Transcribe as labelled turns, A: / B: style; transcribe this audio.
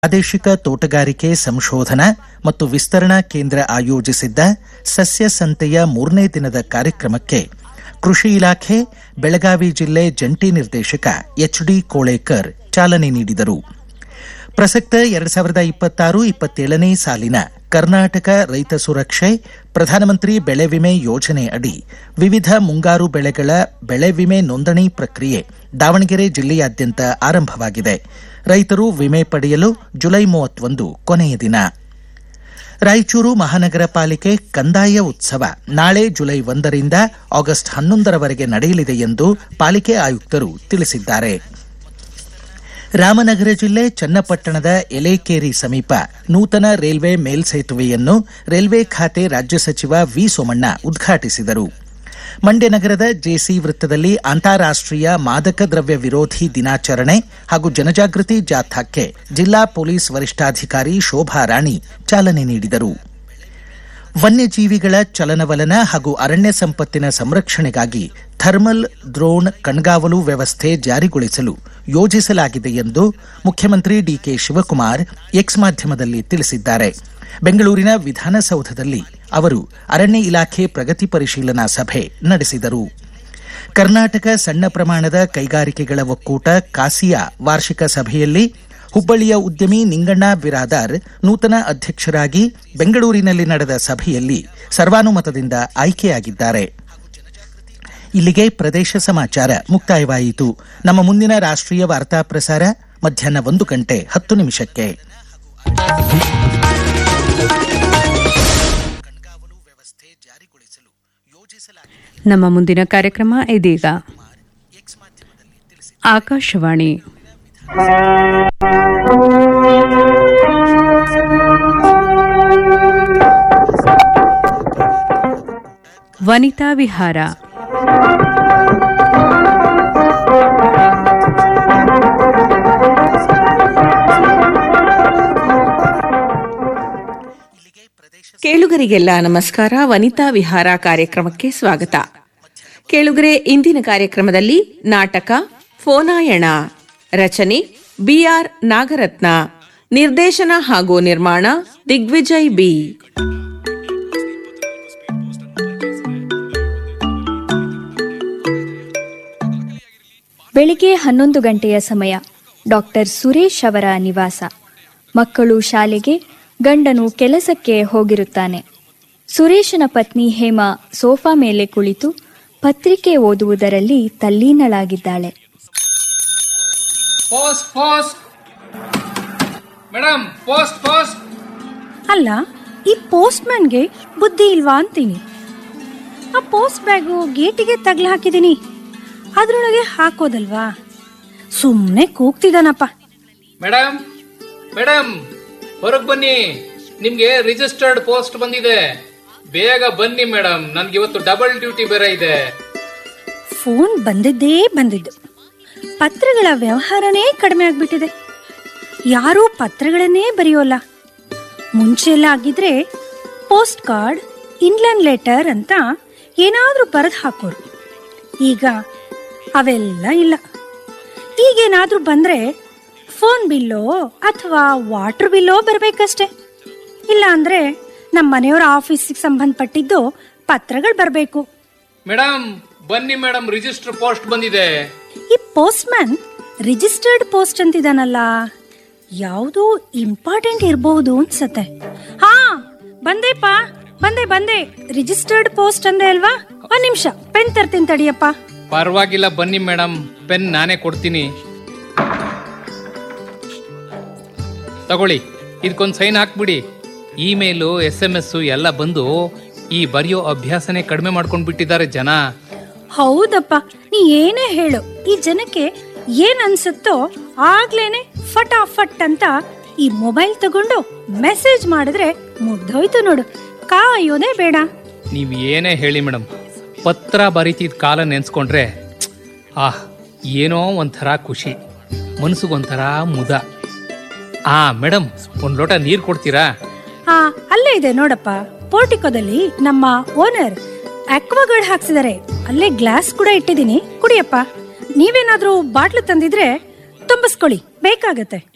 A: ಪ್ರಾದೇಶಿಕ ತೋಟಗಾರಿಕೆ ಸಂಶೋಧನಾ ಮತ್ತು ವಿಸ್ತರಣಾ ಕೇಂದ್ರ ಆಯೋಜಿಸಿದ್ದ ಸಸ್ಯ ಸಂತೆಯ ಮೂರನೇ ದಿನದ ಕಾರ್ಯಕ್ರಮಕ್ಕೆ ಕೃಷಿ ಇಲಾಖೆ ಬೆಳಗಾವಿ ಜಿಲ್ಲೆ ಜಂಟಿ ನಿರ್ದೇಶಕ ಎಚ್ಡಿ ಕೋಳೇಕರ್ ಚಾಲನೆ ನೀಡಿದರು ಪ್ರಸಕ್ತ ಎರಡ್ ಸಾವಿರದ ಇಪ್ಪತ್ತಾರು ಇಪ್ಪತ್ತೇಳನೇ ಸಾಲಿನ ಕರ್ನಾಟಕ ರೈತ ಸುರಕ್ಷೆ ಪ್ರಧಾನಮಂತ್ರಿ ಬೆಳೆ ವಿಮೆ ಯೋಜನೆ ಅಡಿ ವಿವಿಧ ಮುಂಗಾರು ಬೆಳೆಗಳ ಬೆಳೆ ವಿಮೆ ನೋಂದಣಿ ಪ್ರಕ್ರಿಯೆ ದಾವಣಗೆರೆ ಜಿಲ್ಲೆಯಾದ್ಯಂತ ಆರಂಭವಾಗಿದೆ ರೈತರು ವಿಮೆ ಪಡೆಯಲು ಜುಲೈ ಮೂವತ್ತೊಂದು ಕೊನೆಯ ದಿನ ರಾಯಚೂರು ಮಹಾನಗರ ಪಾಲಿಕೆ ಕಂದಾಯ ಉತ್ಸವ ನಾಳೆ ಜುಲೈ ಒಂದರಿಂದ ಆಗಸ್ಟ್ ಹನ್ನೊಂದರವರೆಗೆ ನಡೆಯಲಿದೆ ಎಂದು ಪಾಲಿಕೆ ಆಯುಕ್ತರು ತಿಳಿಸಿದ್ದಾರೆ ರಾಮನಗರ ಜಿಲ್ಲೆ ಚನ್ನಪಟ್ಟಣದ ಎಲೆಕೇರಿ ಸಮೀಪ ನೂತನ ರೈಲ್ವೆ ಮೇಲ್ಸೇತುವೆಯನ್ನು ರೈಲ್ವೆ ಖಾತೆ ರಾಜ್ಯ ಸಚಿವ ವಿ ಸೋಮಣ್ಣ ಉದ್ಘಾಟಿಸಿದರು ಮಂಡ್ಯ ನಗರದ ಜೆಸಿ ವೃತ್ತದಲ್ಲಿ ಅಂತಾರಾಷ್ಟೀಯ ಮಾದಕ ದ್ರವ್ಯ ವಿರೋಧಿ ದಿನಾಚರಣೆ ಹಾಗೂ ಜನಜಾಗೃತಿ ಜಾಥಾಕ್ಕೆ ಜಿಲ್ಲಾ ಪೊಲೀಸ್ ವರಿಷ್ಠಾಧಿಕಾರಿ ಶೋಭಾ ರಾಣಿ ಚಾಲನೆ ನೀಡಿದರು ವನ್ಯಜೀವಿಗಳ ಚಲನವಲನ ಹಾಗೂ ಅರಣ್ಯ ಸಂಪತ್ತಿನ ಸಂರಕ್ಷಣೆಗಾಗಿ ಥರ್ಮಲ್ ಡ್ರೋನ್ ಕಣ್ಗಾವಲು ವ್ಯವಸ್ಥೆ ಜಾರಿಗೊಳಿಸಲು ಯೋಜಿಸಲಾಗಿದೆ ಎಂದು ಮುಖ್ಯಮಂತ್ರಿ ಡಿಕೆ ಶಿವಕುಮಾರ್ ಎಕ್ಸ್ ಮಾಧ್ಯಮದಲ್ಲಿ ತಿಳಿಸಿದ್ದಾರೆ ಬೆಂಗಳೂರಿನ ವಿಧಾನಸೌಧದಲ್ಲಿ ಅವರು ಅರಣ್ಯ ಇಲಾಖೆ ಪ್ರಗತಿ ಪರಿಶೀಲನಾ ಸಭೆ ನಡೆಸಿದರು ಕರ್ನಾಟಕ ಸಣ್ಣ ಪ್ರಮಾಣದ ಕೈಗಾರಿಕೆಗಳ ಒಕ್ಕೂಟ ಕಾಸಿಯಾ ವಾರ್ಷಿಕ ಸಭೆಯಲ್ಲಿ ಹುಬ್ಬಳ್ಳಿಯ ಉದ್ಯಮಿ ನಿಂಗಣ್ಣ ಬಿರಾದಾರ್ ನೂತನ ಅಧ್ಯಕ್ಷರಾಗಿ ಬೆಂಗಳೂರಿನಲ್ಲಿ ನಡೆದ ಸಭೆಯಲ್ಲಿ ಸರ್ವಾನುಮತದಿಂದ ಆಯ್ಕೆಯಾಗಿದ್ದಾರೆ ಇಲ್ಲಿಗೆ ಪ್ರದೇಶ ಸಮಾಚಾರ ಮುಕ್ತಾಯವಾಯಿತು ನಮ್ಮ ಮುಂದಿನ ರಾಷ್ಟ್ರೀಯ ವಾರ್ತಾ ಪ್ರಸಾರ ಮಧ್ಯಾಹ್ನ ಒಂದು ಗಂಟೆ ಹತ್ತು ನಿಮಿಷಕ್ಕೆ
B: ನಮ್ಮ ಮುಂದಿನ ಕಾರ್ಯಕ್ರಮ ಇದೀಗ ಆಕಾಶವಾಣಿ ವನಿತಾ ವಿಹಾರ
C: ಕೇಳುಗರಿಗೆಲ್ಲ ನಮಸ್ಕಾರ ವನಿತಾ ವಿಹಾರ ಕಾರ್ಯಕ್ರಮಕ್ಕೆ ಸ್ವಾಗತ ಕೇಳುಗರೆ ಇಂದಿನ ಕಾರ್ಯಕ್ರಮದಲ್ಲಿ ನಾಟಕ ಫೋನಾಯಣ ರಚನೆ ಬಿಆರ್ ನಾಗರತ್ನ ನಿರ್ದೇಶನ ಹಾಗೂ ನಿರ್ಮಾಣ ದಿಗ್ವಿಜಯ್ ಬಿ
D: ಬೆಳಿಗ್ಗೆ ಹನ್ನೊಂದು ಗಂಟೆಯ ಸಮಯ ಡಾಕ್ಟರ್ ಸುರೇಶ್ ಅವರ ನಿವಾಸ ಮಕ್ಕಳು ಶಾಲೆಗೆ ಗಂಡನು ಕೆಲಸಕ್ಕೆ ಹೋಗಿರುತ್ತಾನೆ ಸುರೇಶನ ಪತ್ನಿ ಹೇಮಾ ಸೋಫಾ ಮೇಲೆ ಕುಳಿತು ಪತ್ರಿಕೆ ಓದುವುದರಲ್ಲಿ ತಲ್ಲೀನಳಾಗಿದ್ದಾಳೆ
E: post post madam post post
F: ಅಲ್ಲ ಈ ಪೋಸ್ಟ್ ಮ್ಯಾನ್ಗೆ ಬುದ್ಧಿ ಇಲ್ವಾ ಅಂತೀನಿ ಆ ಪೋಸ್ಟ್ ಬ್ಯಾಗು ಗೇಟಿಗೆ ತಗ್ಲು ಹಾಕಿದ್ದೀನಿ ಅದ್ರೊಳಗೆ ಹಾಕೋದಲ್ವಾ ಸುಮ್ಮನೆ ಕೂಗ್ತಿದ್ದಾನಪ್ಪ
E: ಮೇಡಮ್ ಮೇಡಮ್ ಹೊರಗ್ ಬನ್ನಿ ನಿಮ್ಗೆ ರಿಜಿಸ್ಟರ್ಡ್ ಪೋಸ್ಟ್ ಬಂದಿದೆ ಬೇಗ ಬನ್ನಿ ಮೇಡಮ್ ನನ್ಗೆ ಇವತ್ತು ಡಬಲ್ ಡ್ಯೂಟಿ ಬೇರೆ ಇದೆ
F: ಫೋನ್ ಬಂದಿದ್ದೇ ಬಂದಿದ್ದು ಪತ್ರಗಳ ವ್ಯವಹಾರನೇ ಕಡಿಮೆ ಆಗ್ಬಿಟ್ಟಿದೆ ಯಾರೂ ಪತ್ರಗಳನ್ನೇ ಬರೆಯೋಲ್ಲ ಮುಂಚೆ ಎಲ್ಲ ಆಗಿದ್ರೆ ಪೋಸ್ಟ್ ಕಾರ್ಡ್ ಇನ್ಲ್ಯಾಂಡ್ ಲೆಟರ್ ಅಂತ ಏನಾದ್ರೂ ಬರೆದು ಹಾಕೋರು ಈಗ ಅವೆಲ್ಲ ಇಲ್ಲ ಈಗೇನಾದ್ರೂ ಬಂದ್ರೆ ಫೋನ್ ಬಿಲ್ಲೋ ಅಥವಾ ವಾಟರ್ ಬಿಲ್ಲೋ ಬರ್ಬೇಕಷ್ಟೆ ಇಲ್ಲ ಅಂದ್ರೆ ನಮ್ಮ ಮನೆಯವರ ಆಫೀಸಿಗೆ ಸಂಬಂಧಪಟ್ಟಿದ್ದು ಪತ್ರಗಳು ಬರಬೇಕು
E: ಮೇಡಮ್ ಬನ್ನಿ ಮೇಡಮ್ ರಿಜಿಸ್ಟರ್ ಪೋಸ್ಟ್ ಬಂದಿದೆ
F: ಈ ಪೋಸ್ಟ್ ಮ್ಯಾನ್ ರಿಜಿಸ್ಟರ್ಡ್ ಪೋಸ್ಟ್ ಅಂತಿದಾನಲ್ಲ ಯಾವುದೋ ಇಂಪಾರ್ಟೆಂಟ್ ಇರಬಹುದು ಅನ್ಸತ್ತೆ ಹಾ ಬಂದೆಪ್ಪ ಬಂದೆ ಬಂದೆ ರಿಜಿಸ್ಟರ್ಡ್ ಪೋಸ್ಟ್ ಅಂದೆ ಅಲ್ವಾ ಒಂದ್ ನಿಮಿಷ ಪೆನ್ ತರ್ತೀನಿ ತಡಿಯಪ್ಪ
E: ಪರವಾಗಿಲ್ಲ ಬನ್ನಿ ಮೇಡಮ್ ಪೆನ್ ನಾನೇ ಕೊಡ್ತೀನಿ ತಗೊಳ್ಳಿ ಇದಕ್ಕೊಂದು ಸೈನ್ ಹಾಕ್ಬಿಡಿ ಇಮೇಲು ಎಸ್ ಎಂ ಎಸ್ ಎಲ್ಲ ಬಂದು ಈ ಬರೆಯೋ ಅಭ್ಯಾಸನೇ ಕಡಿಮೆ ಮಾಡ್ಕೊಂಡ್ ಬಿಟ್ಟಿದ್ದಾರೆ ಜನ
F: ಹೌದಪ್ಪ ನೀ ಏನೇ ಹೇಳು ಈ ಜನಕ್ಕೆ ಏನ್ ಅನ್ಸುತ್ತೋ ಆಗ್ಲೇನೆ ಫಟಾಫಟ್ ಅಂತ ಈ ಮೊಬೈಲ್ ತಗೊಂಡು ಮೆಸೇಜ್ ಮಾಡಿದ್ರೆ ಮುಗ್ದೋಯ್ತು ನೋಡು ಕಾಯೋದೇ ಬೇಡ
E: ನೀವ್ ಏನೇ ಹೇಳಿ ಮೇಡಮ್ ಪತ್ರ ಬರೀತಿದ್ ಕಾಲ ನೆನ್ಸ್ಕೊಂಡ್ರೆ ಆಹ್ ಏನೋ ಒಂಥರ ಖುಷಿ ಮನ್ಸಿಗೊಂಥರ ಮುದ ಆ ಮೇಡಮ್ ಒಂದ್ ಲೋಟ ನೀರ್ ಕೊಡ್ತೀರಾ
F: ಹಾ ಅಲ್ಲೇ ಇದೆ ನೋಡಪ್ಪ ಪೋರ್ಟಿಕೋದಲ್ಲಿ ನಮ್ಮ ಓನರ್ ಅಕ್ವಾಗಾರ್ಡ್ ಹಾಕ್ಸಿದಾರೆ ಅಲ್ಲೇ ಗ್ಲಾಸ್ ಕೂಡ ಇಟ್ಟಿದ್ದೀನಿ ಕುಡಿಯಪ್ಪ ನೀವೇನಾದ್ರೂ ಬಾಟ್ಲು ತಂದಿದ್ರೆ ತುಂಬಿಸ್ಕೊಳ್ಳಿ ಬೇಕಾಗತ್ತೆ